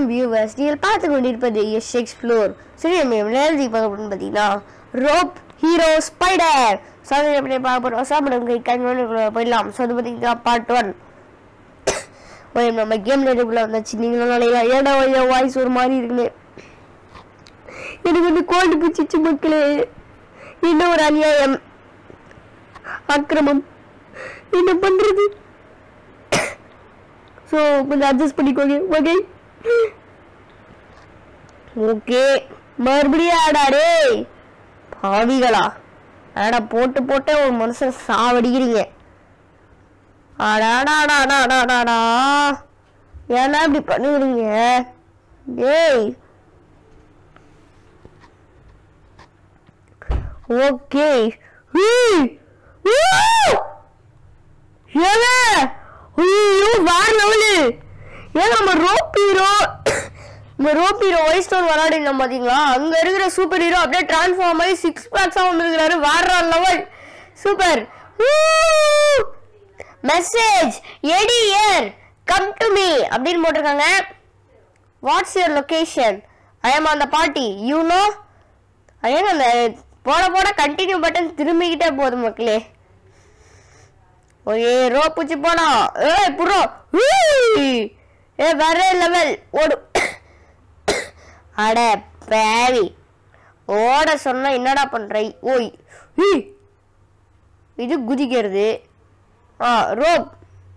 Viewers நீங்கள் பார்த்து கொண்டிருப்பது எஸ் எக்ஸ்ப்ளோர் சரி நம்ம எழுதி பார்க்க போறோம்னு பார்த்தீங்கன்னா ரோப் ஹீரோ ஸ்பைடர் ஸோ அதை எப்படி பார்க்க போகிறோம் சாப்பிடும் கை கண்மணிக்குள்ள போயிடலாம் ஸோ அது பார்த்தீங்கன்னா பார்ட் ஒன் ஓய் நம்ம கேம் நேரத்துக்குள்ள வந்தாச்சு நீங்களும் நினைக்கல ஏடா ஓய்யா வாய்ஸ் ஒரு மாதிரி இருக்குன்னு எனக்கு வந்து கோல்டு பிடிச்சிச்சு மக்களே என்ன ஒரு அநியாயம் அக்கிரமம் என்ன பண்றது ஸோ கொஞ்சம் அட்ஜஸ்ட் பண்ணிக்கோங்க ஓகே ஓகே மறுபடியும் ஆடா டேய் பாவிகளா ஆடா போட்டு போட்டே ஒரு மனுஷன் சாவடிக்கிறீங்க ஆடாடாடாடாடாடாடா ஏன்னா இப்படி பண்ணுறீங்க டேய் ஓகே ஏங்க ஐயோ வேற லெவலு ஏங்க நம்ம ரோப் ஹீரோ நம்ம ரோப் ஹீரோ ஒயிட் ஸ்டோன் விளையாடினோம் பாத்தீங்களா அங்க இருக்கிற சூப்பர் ஹீரோ அப்படியே டிரான்ஸ்ஃபார்ம் ஆகி சிக்ஸ் பேக்ஸா வந்துருக்கிறாரு வேற லெவல் சூப்பர் மெசேஜ் எடியர் கம் டு மீ அப்படின்னு போட்டிருக்காங்க what's your location I am அந்த பார்ட்டி யூ நோ ஐயங்க அந்த போட போட கண்டினியூ பட்டன் திரும்பிக்கிட்டே போகுது மக்களே ஓயே ரோ பூச்சி போனா ஏய் புறோ ஏ வேற லெவல் ஓடு அட பேவி ஓட சொன்னா என்னடா பண்ற ஓய் ஈ. இது குதிக்கிறது ஆ ரோப்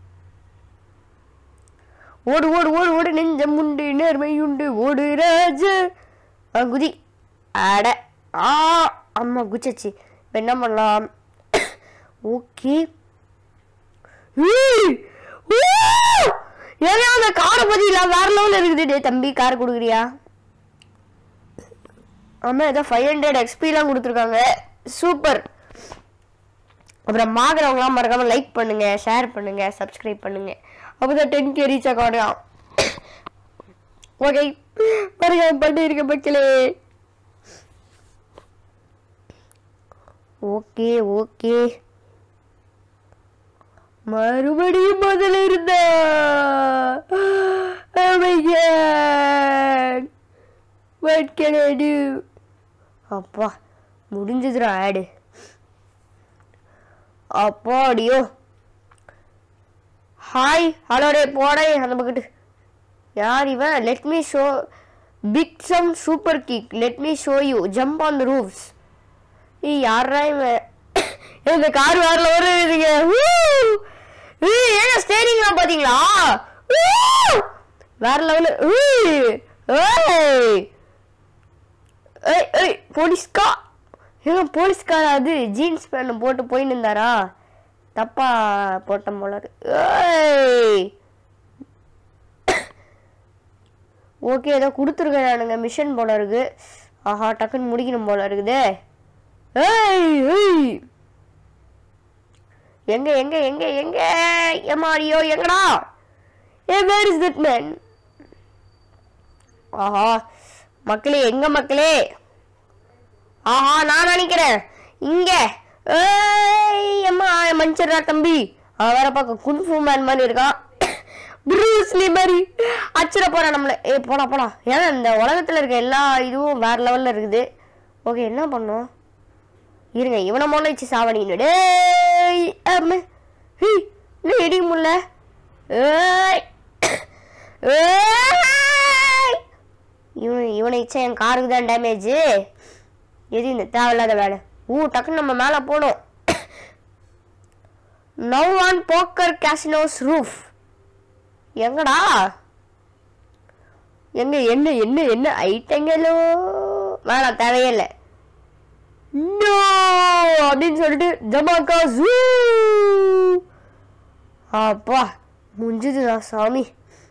ஓடு ஓடு ஓடு ஓடு நெஞ்சம் உண்டு நேர்மை உண்டு ஓடு ராஜ ஆ, குதி அட ஆ அம்மா குச்சிச்சு இப்போ என்ன பண்ணலாம் ஓகே ஏன்னா அந்த காரை பதிலா வேற லெவலில் இருக்குது டே தம்பி கார் கொடுக்குறியா ஆமா ஏதோ ஃபைவ் ஹண்ட்ரட் எக்ஸ்பிலாம் கொடுத்துருக்காங்க சூப்பர் அப்புறம் பார்க்குறவங்களாம் மறக்காம லைக் பண்ணுங்க ஷேர் பண்ணுங்க சப்ஸ்கிரைப் பண்ணுங்க அப்போதான் டென் கே ரீச் ஆகும் ஓகே மறக்காம பண்ணி இருக்க மக்களே ஓகே ஓகே மறுபடியும் முதல்ல இருந்தா Oh my god. What can I do? அப்பா முடிஞ்சதுடா ஆடு அப்பாடியோ ஹாய் ஹலோ டே போடே அந்த பக்கத்து யார் இவன் let me show pick some super kick let me show you jump on the roofs ஏய் யாரா இவன் இந்த கார் வேற வருதுங்க ஏங்க ஸ்டேரிங்லாம் பாத்தீங்களா ஊ! வேற லெவலு ஏய் ஏய் ஏய் போலீஸ்கா ஏங்க போலீஸ்காரா அது ஜீன்ஸ் பேண்ட் போட்டு போயின்னு இருந்தாரா தப்பா போட்ட போல இருக்கு. ஏய் ஓகே ஏதோ கொடுத்துருக்கானுங்க மிஷன் போல இருக்கு ஆஹா டக்குன்னு முடிக்கணும் போல இருக்குதே ஏய் ஏய் எங்க எங்க எங்க எங்க எமாரியோ எங்கடா ஏ வேர் இஸ் தட் மேன் ஆஹா மக்களே எங்க மக்களே ஆஹா நான் நினைக்கிறேன் இங்க ஏய் அம்மா மனுஷரா தம்பி அவன் வேற பார்க்க குன்ஃபு மேன் மாதிரி இருக்கான் ப்ரூஸ்லி மாதிரி அச்சிட போறான் நம்மள ஏ போடா போடா ஏன்னா இந்த உலகத்துல இருக்க எல்லா இதுவும் வேற லெவல்ல இருக்குது ஓகே என்ன பண்ணோம் இருங்க இவனை மொழ வச்சு சாவடிக்கணும் டேய் அம்ம ஹேய் இன்னும் இடிக்க முடியல ஏய் ஏய் இவன் இவனை இச்சா என் காருக்கு தான் டேமேஜ் எது இந்த தேவையில்லாத வேலை ஊ டக்குன்னு நம்ம மேலே போடும் now on poker casinos roof எங்கடா எங்க என்ன என்ன என்ன ஐட்டங்களோ வேணாம் தேவையே இல்லை நோ அப்படின்னு சொல்லிட்டு ஜமாக்கா ஜூ அப்பா முடிஞ்சதுடா சாமி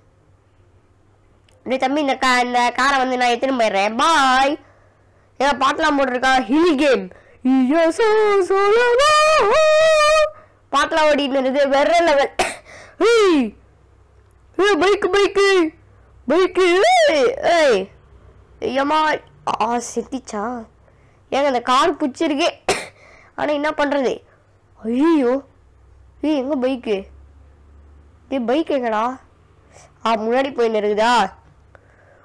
டேய் தம்பி இந்த கா இந்த காரை வந்து நான் எடுத்துன்னு போயிடுறேன் பாய் ஏன் பாட்டெலாம் போட்டிருக்கான் ஹில் கேம் பாட்டெலாம் ஓடிட்டு இருந்தது வேற லெவல் பைக்கு பைக்கு பைக்கு ஏய் ஐயம்மா ஆ செத்திச்சா ஏங்க இந்த கார் பிடிச்சிருக்கு ஆனால் என்ன பண்ணுறது ஐயோ ஏய் எங்கே பைக்கு ஏய் பைக் எங்கடா ஆ முன்னாடி போயின்னு இருக்குதா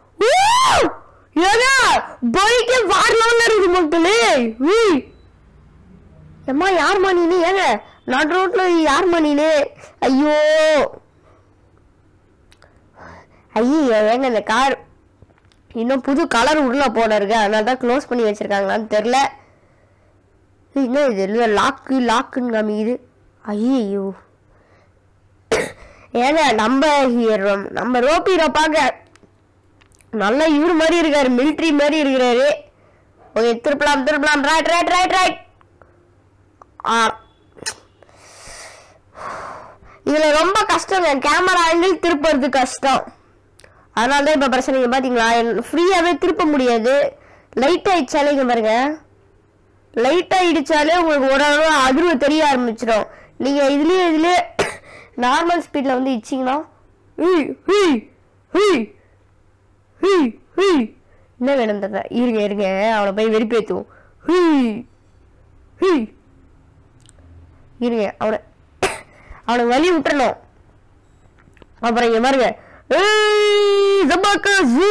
ஏங்க பைக்கே வாரலாம்ல இருக்கு மக்களே உய். எம்மா யார்மா நீனு ஏங்க நடு ரோட்ல யார்மா நீனு ஐயோ ஐயோ ஏங்க இந்த கார் இன்னும் புது கலர் உள்ள போல இருக்கு அதனால தான் க்ளோஸ் பண்ணி வச்சிருக்காங்களான்னு தெரில என்ன இது இல்லை லாக்கு லாக்குன்னு காமிக்குது ஐயோ ஏங்க நம்ம ஹீரோ நம்ம ரோப்பீரோ பார்க்க நல்ல இவர் மாதிரி இருக்காரு மிலிட்ரி மாதிரி இருக்கிறாரு ஓகே திருப்பலாம் திருப்பலாம் ரைட் ரைட் ரைட் ரைட் ஆ இதுல ரொம்ப கஷ்டங்க கேமரா ஆங்கிள் திருப்புறது கஷ்டம் அதனால தான் இப்போ பிரச்சனை இங்க பாத்தீங்களா ஃப்ரீயாவே திருப்ப முடியாது லைட் ஆயிடுச்சாலே இங்க பாருங்க லைட்டா இடிச்சாலே உங்களுக்கு ஓரளவு அதிர்வு தெரிய ஆரம்பிச்சிடும் நீங்க இதுலயே இதுலயே நார்மல் ஸ்பீட்ல வந்து இச்சிங்கன்னா ஹுய், ஹுய், ஹுய், ஹுய், ஹுய். என்ன வேணும் தாத்தா இருங்க இருங்க அவனை போய் வெறுப்பேத்துவோம் ஹுய், ஹுய். இருங்க அவனை அவனை வழி விட்டுறணும் அப்புறம் இங்க பாருங்க ஏய், ஜபாக்கா ஜூ.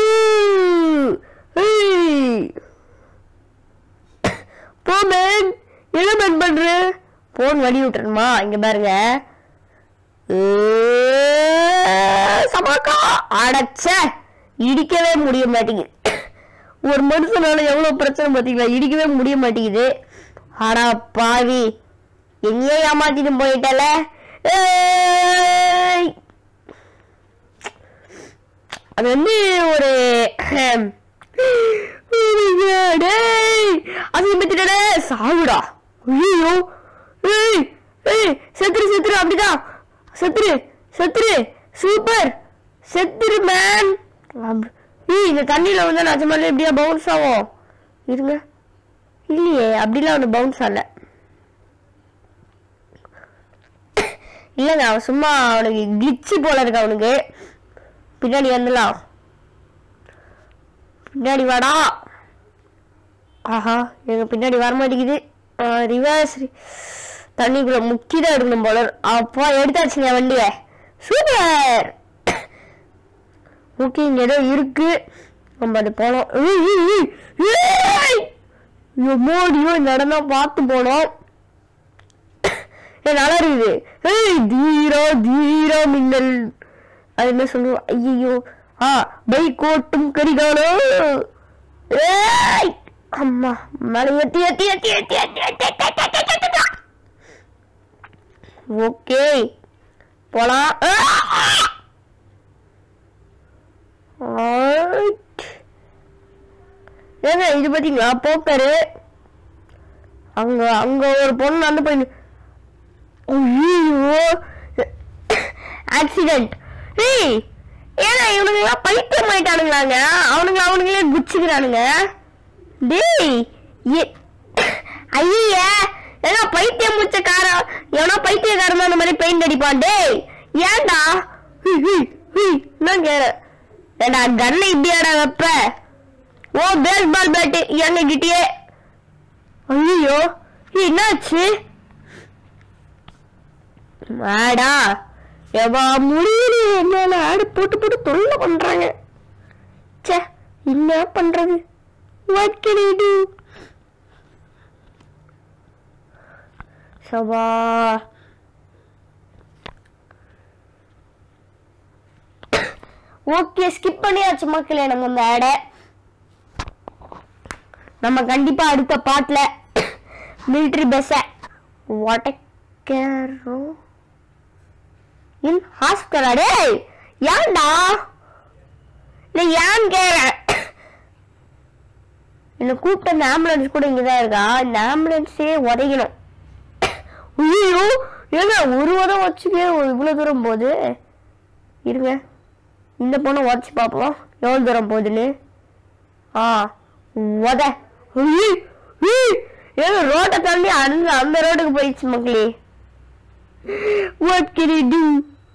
ஏய். போ மேன் என்ன மேன் பண்ற போன் வழி விட்டுறணுமா இங்க பாருங்க ஏய், சபாக்கா அடச்ச இடிக்கவே முடிய மாட்டேங்குது ஒரு மனுஷனால எவ்வளவு பிரச்சனை பாத்தீங்களா இடிக்கவே முடிய மாட்டேங்குது ஆடா பாவி எங்கேயோ ஏமாத்திட்டு போயிட்டல ஏய். அது வந்து ஒரு டேய், அது பத்திட்டே சாகுடா ஐயோ ஏய் ஏய் செத்துரு செத்துரு அப்படிதான் செத்துரு செத்துரு சூப்பர் செத்துரு மேன் ஏய் இந்த தண்ணியில வந்து நிஜமாலே எப்படியா பவுன்ஸ் ஆகும் இருங்க இல்லையே அப்படிலாம் ஒன்று பவுன்ஸ் ஆகல இல்லைங்க அவன் சும்மா அவனுக்கு கிளிச்சு போல இருக்கு அவனுக்கு பின்னாடி வந்துடலாம் பின்னாடி வாடா ஆஹா எங்க பின்னாடி வர மாட்டேங்குது ரிவர்ஸ் தண்ணிக்குள்ள முக்கி தான் எடுக்கணும் போல இருக்கு. அப்பா எடுத்தாச்சுங்க வண்டிய சூப்பர் ஓகே இங்க ஏதோ இருக்கு நம்ம அது போனோம் மோடியோ இந்த இடம் தான் பார்த்து போனோம் ஏய், நல்லா இருக்குது ஏய் தீரா தீரா மின்னல் அது என்ன சொல்லுவோம் ஐயோ ஆ பைக் ஓட்டும் கரிகாலோ ஏய் அம்மா மேல ஏத்தி ஏத்தி ஏத்தி ஏத்தி ஏத்தி ஏத்தி ஏத்தி ஏத்தி ஏத்தி ஏத்தி ஏத்தி. ஓகே போலாம் Right. ஏங்க இது பாத்தீங்களா போக்கரு அங்க அங்க ஒரு பொண்ணு வந்து போய் நி- ஐயோ ஆக்சிடென்ட் ஏய் ஏன்னா இவனுங்க பைத்தியம் ஆயிட்டானுங்களாங்க அவனுங்க அவனுங்களே குச்சிக்கிறானுங்க டேய் ஏ- ஐய ஏன்னா பைத்தியம் முடிச்ச காரம் எவனோ பைத்தியக்காரன் தான் அந்த மாதிரி பெயிண்ட் அடிப்பான் டேய் ஏன்டா ஹுய், ஹுய், ஹுய், நான் கேறேன் ஏடா கண்ணை இப்படியாடா வைப்ப ஓ பேஸ்பால் பேட்டு எங்க கிட்டயே ஐயோ என்னாச்சு ஆடா எவா முடியல என்னால ஆடு போட்டு போட்டு தொல்லை பண்றாங்க ச்சே என்ன பண்றது what can I do சபா ஓகே ஸ்கிப் பண்ணியாச்சு மக்களே நம்ம இந்த ஆடை நம்ம கண்டிப்பா அடுத்த பாட்டுல மிலிட்டரி பஸ்ஸ உடைக்கிறோ இன் ஹாஸ்பிட்டலா டேய் ஏன்டா இல்லை ஏன் கேறேன் என்ன கூப்பிட்ட அந்த ஆம்புலன்ஸ் கூட இங்கதான் இருக்கா இந்த ஆம்புலன்ஸே உதைக்கணும் ஐயோ ஏங்க ஒரு உதவ வச்சுக்கே இவ்வளவு தூரம் போகுது இருங்க இந்த பொண்ணை உடச்சு பார்ப்போம் எவ்வளவு தூரம் போகுதுன்னு ஆ உத ஐய், ஐய், ஏங்க ரோட்டை தாண்டி அந்த அந்த ரோட்டுக்கு போயிடுச்சு மக்களே வாட் கேன் யூ டூ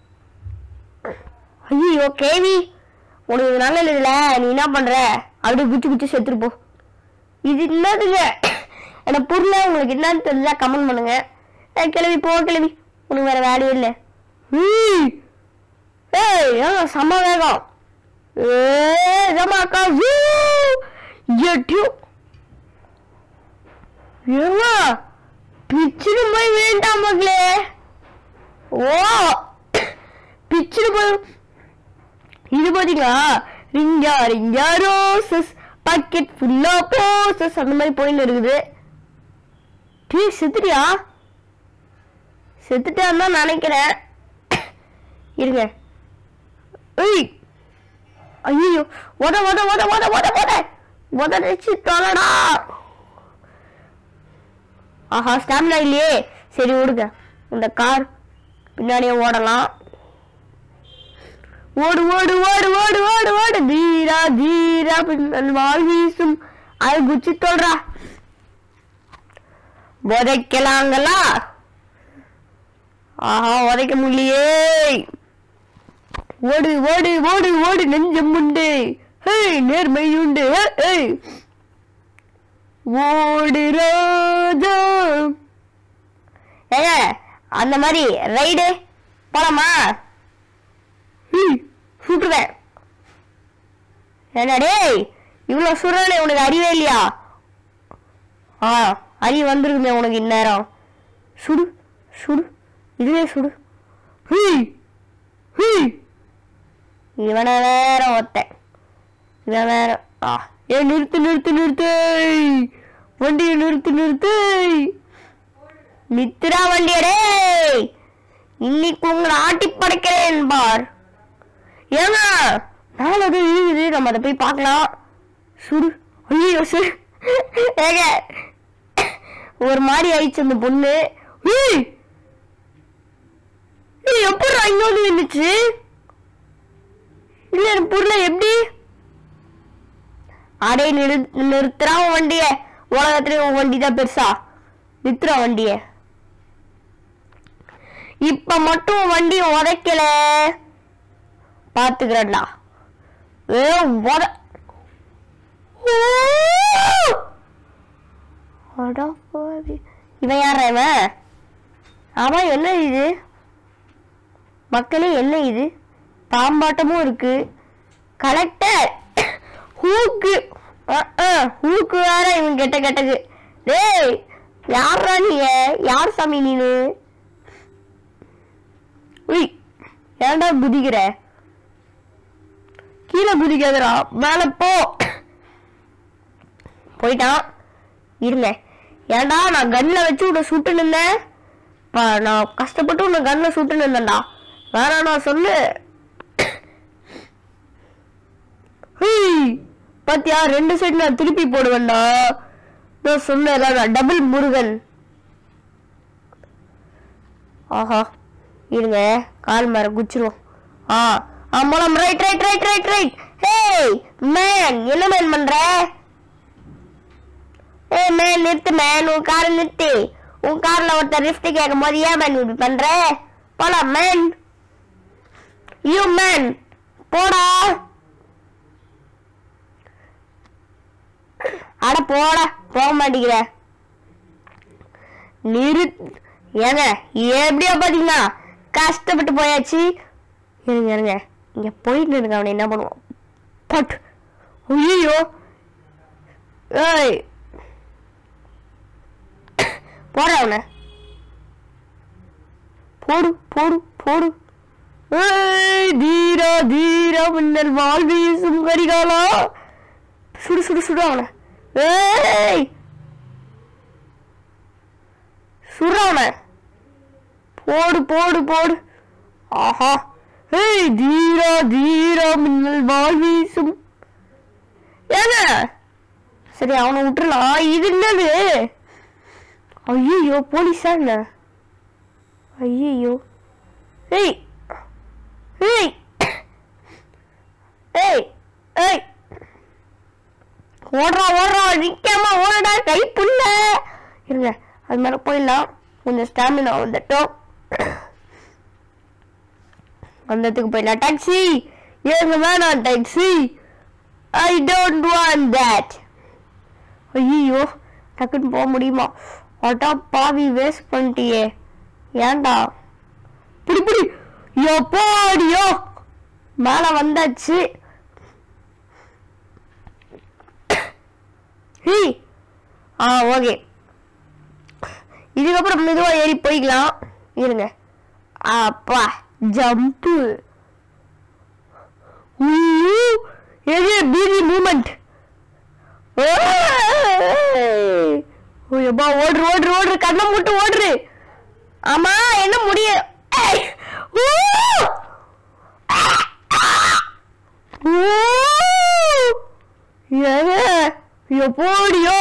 ஐயோ கேவி உனக்கு இது நல்ல இல்ல நீ என்ன பண்ற அப்படியே குச்சி குச்சி செத்துட்டு போ இது என்னதுங்க எனக்கு புரியல உங்களுக்கு என்னன்னு தெரிஞ்சா கமெண்ட் பண்ணுங்க ஏய், கிளவி போ கிளவி உனக்கு வேற வேலையே இல்லை ஏய் ஏன் செம்ம வேகம் ஏ ஜமாக்கா யூ எட்டியோ ஏமா பிச்சுன்னு போய் வேண்டாம் மகளே ஓ பிச்சுன்னு போய் இது பாத்தீங்களா ரிஞ்சா ரிஞ்சா ரோசஸ் பாக்கெட் ஃபுல்லா போசஸ் அந்த மாதிரி போயின்னு இருக்குது டீ செத்துட்டியா செத்துட்டான்னு தான் நினைக்கிறேன் இருங்க ஏய் ஐயோ உத உத உத உத உத உத உதச்சு தொலைடா ஆஹா ஸ்டாமினா இல்லையே சரி விடுங்க இந்த கார் பின்னாடியே ஓடலாம் ஓடு ஓடு ஓடு ஓடு ஓடு ஓடு தீரா தீரா பின்னல் வாழ் வீசும் அது குச்சி தொல்றா உதைக்கலாங்களா ஆஹா உதைக்க முடியலையே ஓடு ஓடு ஓடு ஓடு நெஞ்சம் உண்டு ஹேய் நேர்மை உண்டு ஏய் ஓடு ராஜா ஏங்க அந்த மாதிரி ரைடு போலாமா ம் சுட்டுவேன் என்ன டேய் இவ்வளோ சுடுறே உனக்கு அறிவே இல்லையா ஆ அறிவு வந்துருக்குமே உனக்கு இந்நேரம் சுடு சுடு இதுவே சுடு ஹீ ஹீ இவனை வேற ஒத்தேன் இவன் வேற ஆ ஏ நிறுத்து நிறுத்து நிறுத்து வண்டியை நிறுத்து நிறுத்து நித்துரா வண்டியடே இன்னைக்கு உங்களை ஆட்டி படைக்கிறேன் பார் ஏங்க மேல அது இருக்குது நம்ம அதை போய் பார்க்கலாம் சுடு ஐயோ சுடு ஏங்க ஒரு மாதிரி ஆயிடுச்சு அந்த பொண்ணு ஏய் ஏய், எப்படிடா இங்க வந்து நின்னுச்சு இல்ல எனக்கு புரியல எப்படி அடே நிறு நிறுத்துறான் வண்டிய உலகத்துல உன் வண்டி தான் பெருசா நிறுத்துறா வண்டிய இப்ப மட்டும் வண்டிய உதைக்கல பாத்துக்கிறேன்டா ஏ உத ஓ! அட பாவி. இவன் யாரா இவன் ஆமா என்ன இது மக்களே என்ன இது பாம்பாட்டமும் இருக்கு கலெக்டர் ஹூக்கு ஹூக்கு வேற இவன் கெட்ட கெட்டது டேய் யாரா நீ யார் சாமி நீனு உய் ஏன்டா குதிக்கிற கீழே குதிக்காதடா மேல போ போயிட்டான் இருங்க ஏன்டா நான் கன்ல வச்சு உன்னை சுட்டு நின்னேன் பா, நான் கஷ்டப்பட்டு உன்னை கன்ல சுட்டு நின்னேன்டா வேணா நான் சொல்லு ஹேய், பாத்தியா ரெண்டு சைடு நான் திருப்பி போடுவேன்டா நான் சொன்னேன் டபுள் முருகன் ஆஹா இருங்க கால் மர குச்சிரும் ஆ ஆமாம் right right right right right hey man என்ன மேன் பண்ற ஏய் மேன் நிறுத்து மேன் உன் காரை நிறுத்து உன் கார்ல ஒருத்தர் லிஃப்ட் கேட்கும் போது ஏன் மேன் இப்படி பண்ற போலாம் மேன் யூ மேன் போடா அட போடா போக மாட்டேங்கிற நிறு ஏங்க எப்படியோ பாத்தீங்கன்னா கஷ்டப்பட்டு போயாச்சு இருங்க இருங்க இங்க போயிட்டு இருக்க அவனை என்ன பண்ணுவான் பட் ஐயோ ஏய் போற அவனை போடு போடு போடு ஏய் தீரா தீரா மின்னல் வாழ் வீசும் கரிகாலா சுடு சுடு சுடு அவனை ஏய் சுடு அவனை போடு போடு போடு ஆஹா ஏய் தீரா தீரா மின்னல் வாழ் வீசும் ஏங்க சரி அவனை விட்டுறலாம் இது என்னது ஐயோ போலீஸா என்ன ஐயோ ஏய் ஏய் ஏய் ஏய் ஓடுறா ஓடுறா நிக்காம ஓடுடா கை புள்ள இருங்க அது மேல போயிடலாம் கொஞ்சம் ஸ்டாமினா வந்துட்டோம் வந்ததுக்கு போயிடலாம் டாக்ஸி ஏங்க வேணாம் taxi I don't want that ஐயோ டக்குன்னு போக முடியுமா அட்டா பாவி வேஸ்ட் பண்ணிட்டியே ஏன்டா புடி புடி எப்பாடியோ மேலே வந்தாச்சு ஹீ ஆ ஓகே இதுக்கப்புறம் மெதுவா ஏறி போய்க்கலாம் இருங்க அப்பா ஜம்ப்பு எது பீதி மூமெண்ட் எப்பா ஓடுறு ஓடுறு ஓடுறு கண்ணை மூட்டு ஓடுறு ஆமா என்ன முடிய ஏய், ஊ! ஊ! ஏங்க, எப்படியோ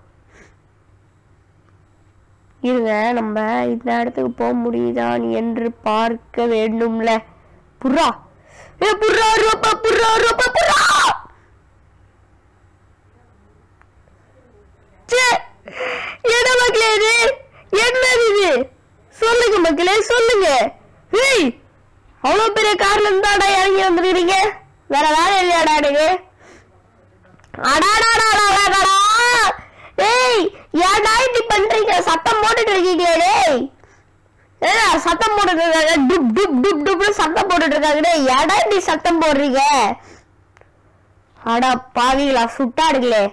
இருங்க நம்ம இந்த இடத்துக்கு போக முடியுதான் என்று பார்க்க வேண்டும்ல புறா ஏ புறா ரொம்ப புறா ரொம்ப புறா ச்சே, என்ன மக்களே இது என்னது இது சொல்லுங்க மக்களே சொல்லுங்க ஏய் அவ்வளவு பெரிய கார்ல இருந்தாடா இறங்கி வந்துருக்கீங்க வேற வேலை இல்லையாடா எனக்கு அடாடாடாடாடாடா ஏய் ஏன்டா இப்படி பண்றீங்க சத்தம் போட்டுட்டு இருக்கீங்களே டேய் ஏடா சத்தம் போட்டுட்டு இருக்காங்க டுப் டுப் டுப் டுப்னு சத்தம் போட்டுட்டு இருக்காங்க டேய் ஏன்டா இப்படி சத்தம் போடுறீங்க அடா பாவிகளா சுட்டாடுங்களே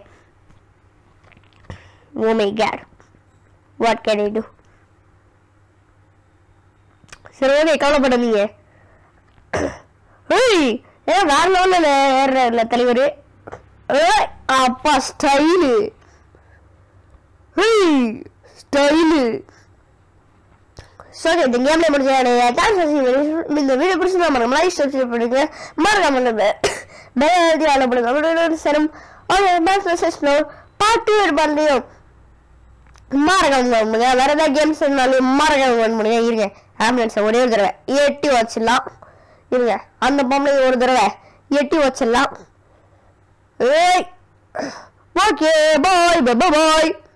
oh my god what can I do சரி ஓகே கவலைப்படாதீங்க ஏய் ஏன் வேற லெவலில் ஏறுறாருல தலைவர் ஏய் அப்பா ஸ்டைலு ஏய் ஸ்டைலு ஸோ இந்த கேம்ல முடிஞ்ச தேங்க்ஸ் இந்த வீடியோ பிடிச்சிருந்தா மறக்காம லைக் சப்ஸ்கிரைப் பண்ணுங்க மறக்காம நம்ம பேர் ஆள பண்ணுங்க சரம் ஓகே பேங்க் மெசேஜ் பார்த்து இருப்பாலையும் மறக்காம பண்ணுங்க வேற ஏதாவது கேம்ஸ் இருந்தாலும் மறக்காம பண்ணுங்க இருங்க ஆம்புலன்ஸை ஒரே ஒரு தடவை எட்டி வச்சிடலாம் இருங்க அந்த பொம்பளை ஒரு தடவை எட்டி வச்சிடலாம் ஏய் ஓகே பாய் பாய் பாய்